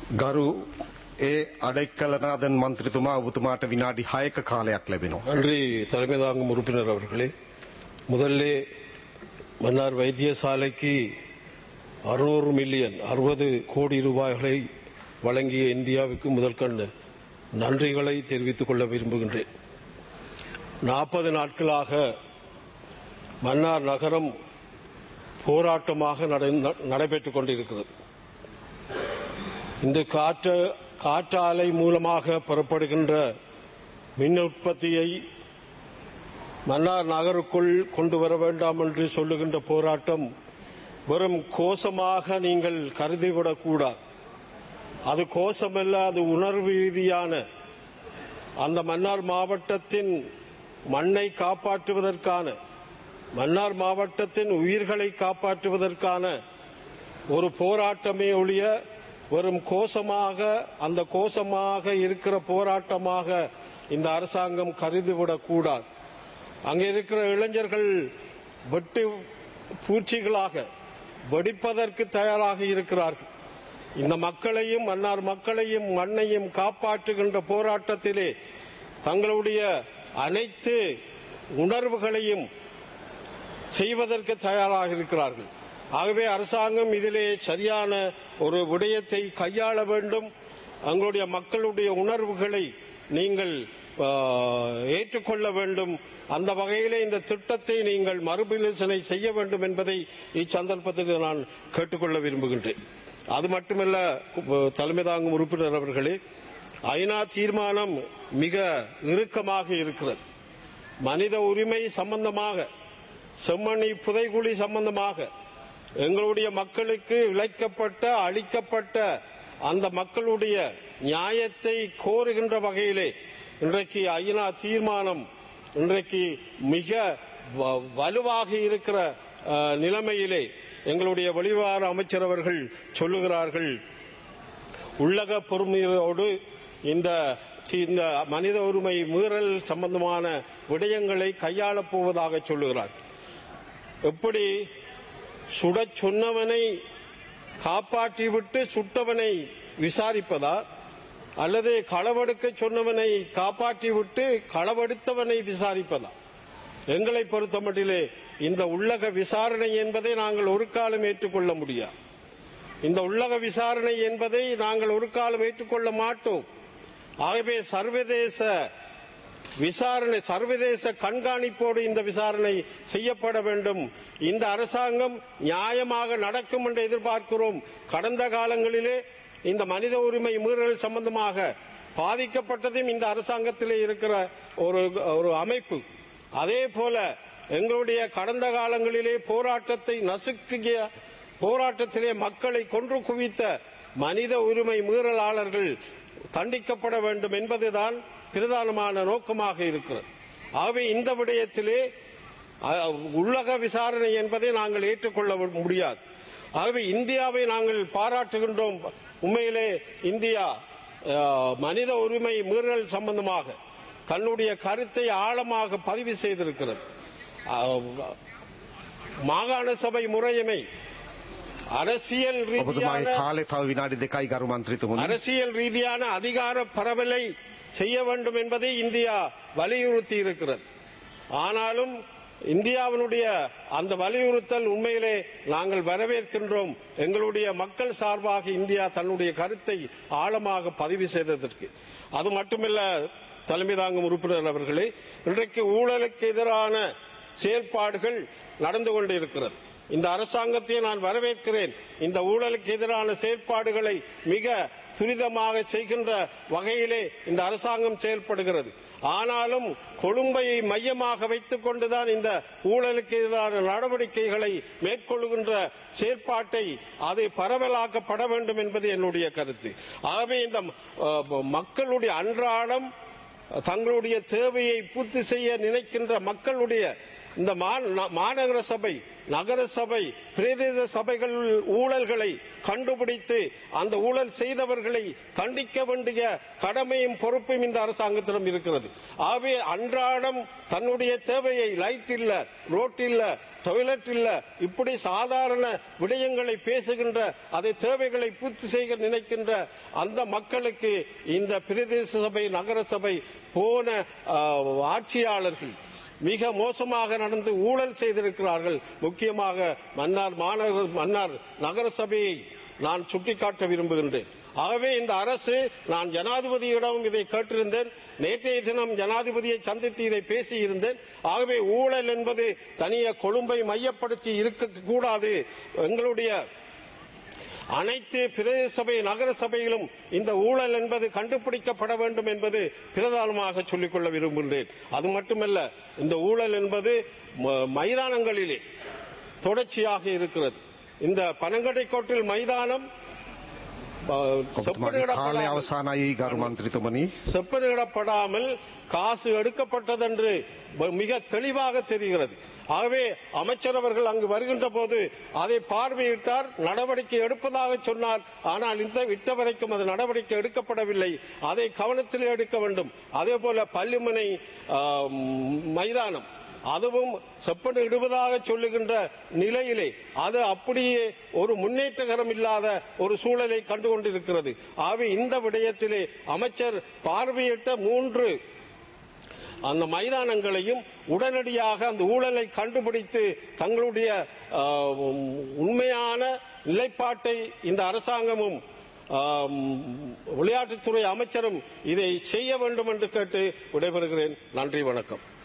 ගරු ඒ අඩෙක්කලනාදන් මන්ත්‍රතුමා ඔබතුමාට විනාඩි 6ක කාලයක් ලැබෙනවා. நன்றி தலைமை தாங்கும் உறுப்பினர் அவர்களே முதல்ல மன்னார் வைத்தியசாலைக்கு அறுநூறு மில்லியன் அறுபது கோடி ரூபாய்களை வழங்கிய இந்தியாவுக்கு முதற்கண் நன்றிகளை தெரிவித்துக் கொள்ள விரும்புகின்றேன் நாற்பது நாட்களாக மன்னார் நகரம் போராட்டமாக நட- நடைபெற்றுக் கொண்டிருக்கிறது இந்த காற்று காற்றாலை மூலமாக பெறப்படுகின்ற மின் உற்பத்தியை மன்னார் நகருக்குள் கொண்டு வர வேண்டாம் என்று சொல்லுகின்ற போராட்டம் வெறும் கோஷமாக நீங்கள் கருதிவிடக்கூடாது அது கோஷமல்ல அது உணர்வு ரீதியான அந்த மன்னார் மாவட்டத்தின் மண்ணை காப்பாற்றுவதற்கான மன்னார் மாவட்டத்தின் உயிர்களை காப்பாற்றுவதற்கான ஒரு போராட்டமே ஒழிய வெறும் கோஷமாக அந்த கோஷமாக இருக்கிற போராட்டமாக இந்த அரசாங்கம் கருதிவிடக் கூடாது அங்கே இருக்கிற இளைஞர்கள் வெட்டு பூச்சிகளாக வெடிப்பதற்கு தயாராக இருக்கிறார்கள் இந்த மக்களையும் மன்னார் மக்களையும் மண்ணையும் காப்பாற்றுகின்ற போராட்டத்திலே தங்களுடைய அனைத்து உணர்வுகளையும் செய்வதற்கு தயாராக இருக்கிறார்கள் ஆகவே அரசாங்கம் இதிலே சரியான ஒரு விடயத்தை கையாள வேண்டும் தங்களுடைய மக்களுடைய உணர்வுகளை நீங்கள் ஆ, ஏற்றுக்கொள்ள வேண்டும் அந்த வகையிலே இந்த திட்டத்தை நீங்கள் மறுபரிசீலனை செய்ய வேண்டும் என்பதை இச்சந்தர்ப்பத்தில் நான் கேட்டுக்கொள்ள விரும்புகின்றேன் அது மட்டுமல்ல கு- தலைமை தாங்கும் உறுப்பினர் அவர்களே ஐநா தீர்மானம் மிக இறுக்கமாக இருக்கிறது மனித உரிமை சம்பந்தமாக செம்மணி புதைகுழி சம்பந்தமாக எங்களுடைய மக்களுக்கு இழைக்கப்பட்ட அளிக்கப்பட்ட அந்த மக்களுடைய நியாயத்தை கோருகின்ற வகையிலே இன்றைக்கு ஐநா தீர்மானம் இன்றைக்கு மிக வ- வலுவாக இருக்கிற அஹ், நிலைமையிலே எங்களுடைய வெளிவார அமைச்சர் அவர்கள் சொல்லுகிறார்கள் உள்ளக பொறுமையோடு இந்த இந்த மனித உரிமை மீறல் சம்பந்தமான விடயங்களை கையாளப் போவதாக சொல்லுகிறார் எப்படி சுடச் சொன்னவனை காப்பாற்றிவிட்டு சுட்டவனை விசாரிப்பதா அல்லது களவெடுக்க சொன்னவனை காப்பாற்றிவிட்டு களவெடுத்தவனை விசாரிப்பதா எங்களை பொறுத்தமட்டிலே இந்த உள்ளக விசாரணை என்பதை நாங்கள் ஒரு காலம் ஏற்றுக்கொள்ள முடியாது இந்த உள்ளக விசாரணை என்பதை நாங்கள் ஒரு காலம் ஏற்றுக்கொள்ள மாட்டோம் ஆகவே சர்வதேச விசாரணை சர்வதேச கண்காணிப்போடு இந்த விசாரணை செய்யப்பட வேண்டும் இந்த அரசாங்கம் நியாயமாக நடக்கும் என்று எதிர்பார்க்கிறோம் கடந்த காலங்களிலே இந்த மனித உரிமை மீறல் சம்பந்தமாக பாதிக்கப்பட்டதும் இந்த அரசாங்கத்திலே இருக்கிற ஒரு ஒரு அமைப்பு அதே போல எங்களுடைய கடந்த காலங்களிலே போராட்டத்தை நசுக்கிய போராட்டத்திலே மக்களை கொன்று குவித்த மனித உரிமை மீறலாளர்கள் தண்டிக்கப்பட வேண்டும் என்பதுதான் பிரதானமான நோக்கமாக இருக்கிறது ஆகவே இந்த விடயத்திலே அஹ், உள்ளக விசாரணை என்பதை நாங்கள் ஏற்றுக்கொள்ள முடியாது ஆகவே இந்தியாவை நாங்கள் பாராட்டுகின்றோம் உண்மையிலே இந்தியா அஹ், மனித உரிமை மீறல் சம்பந்தமாக தன்னுடைய கருத்தை ஆழமாக பதிவு செய்திருக்கிறது அஹ், மாகாண சபை முறையமை அரசியல் ඔබතුමාගේ ரீதியான කාලෙ තව විනාඩි දෙකයි ගරු මන්ත්‍රතුමනි. அரசியல் ரீதியான அதிகார பரவலை செய்ய வேண்டும் என்பதை இந்தியா வலியுறுத்தி இருக்கிறது ஆனாலும் இந்தியாவினுடைய அந்த வலியுறுத்தல் உண்மையிலே நாங்கள் வரவேற்கின்றோம் எங்களுடைய மக்கள் சார்பாக இந்தியா தன்னுடைய கருத்தை ஆழமாக பதிவு செய்ததற்கு அது மட்டுமல்ல தலைமை தாங்கும் உறுப்பினர் அவர்களே இன்றைக்கு ஊழலுக்கு எதிரான செயல்பாடுகள் நடந்து கொண்டிருக்கிறது இந்த அரசாங்கத்தை நான் வரவேற்கிறேன் இந்த ஊழலுக்கு எதிரான செயல்பாடுகளை மிக துரிதமாக செய்கின்ற வகையிலே இந்த அரசாங்கம் செயல்படுகிறது ஆனாலும் கொழும்பை மையமாக வைத்துக் கொண்டுதான் இந்த ஊழலுக்கு எதிரான நடவடிக்கைகளை மேற்கொள்கின்ற செயல்பாட்டை அது பரவலாக்கப்பட வேண்டும் என்பது என்னுடைய கருத்து ஆகவே இந்த அஹ், மக்களுடைய அன்றாடம் தங்களுடைய தேவையை பூர்த்தி செய்ய நினைக்கின்ற மக்களுடைய இந்த மா- நா- மாநகர சபை நகர சபை பிரதேச சபைகள் ஊழல்களை கண்டுபிடித்து அந்த ஊழல் செய்தவர்களை தண்டிக்க வேண்டிய கடமையும் பொறுப்பும் இந்த அரசாங்கத்திடம் இருக்கிறது ஆகவே அன்றாடம் தன்னுடைய தேவையை லைட் இல்ல ரோட் இல்ல டொய்லெட் இல்ல இப்படி சாதாரண விடயங்களை பேசுகின்ற அதை தேவைகளை பூர்த்தி செய்ய நினைக்கின்ற அந்த மக்களுக்கு இந்த பிரதேச சபை நகர சபை போன ஆஹ், ஆட்சியாளர்கள் மிக மோசமாக நடந்து ஊழல் செய்திருக்கிறார்கள் முக்கியமாக மன்னார் மாநகர மன்னார் நகர சபையை நான் சுட்டிக்காட்ட விரும்புகின்றேன் ஆகவே இந்த அரசு நான் ஜனாதிபதியிடம் இதை கேட்டிருந்தேன் நேற்றைய தினம் ஜனாதிபதியை சந்தித்து இதை பேசியிருந்தேன் ஆகவே ஊழல் என்பது தனிய கொழும்பை மையப்படுத்தி இருக்க கூடாது எங்களுடைய அனைத்து பிரதேச சபை நகர சபையிலும் இந்த ஊழல் என்பது கண்டுபிடிக்கப்பட வேண்டும் என்பது பிரதானமாக சொல்லிக்கொள்ள விரும்புகின்றேன் அது மட்டுமல்ல இந்த ஊழல் என்பது ம- மைதானங்களிலே தொடர்ச்சியாக இருக்கிறது இந்த பனங்கடை கோட்டில் மைதானம் அஹ், ඔබතුමාගේ කාලය செப்பனிடப்படாமல் අවසානයි ගරු මන්ත්‍රතුමනි. செப்பனிடப்படாமல் காசு எடுக்கப்பட்டதென்று ம- மிக தெளிவாக தெரிகிறது ஆகவே அமைச்சர் அவர்கள் அங்கு வருகின்ற போது அதை பார்வையிட்டார் நடவடிக்கை எடுப்பதாக சொன்னார் ஆனால் இந்த விட்ட வரைக்கும் அது நடவடிக்கை எடுக்கப்படவில்லை அதை கவனத்தில் எடுக்க வேண்டும் அதே போல பள்ளிமனை ஆம், மைதானம் அதுவும் செப்பன இடுவதாக சொல்லுகின்ற நிலையிலே அது அப்படியே ஒரு முன்னேற்றகரம் இல்லாத ஒரு சூழலை கண்டு கொண்டிருக்கிறது ஆகவே இந்த விடயத்திலே அமைச்சர் பார்வையிட்ட மூன்று அந்த மைதானங்களையும் உடனடியாக அந்த ஊழலை கண்டுபிடித்து தங்களுடைய ஆஹ், உண்மையான நிலைப்பாட்டை இந்த அரசாங்கமும் ஆம், விளையாட்டுத்துறை அமைச்சரும் இதை செய்ய வேண்டும் என்று கேட்டு விடைபெறுகிறேன் நன்றி வணக்கம்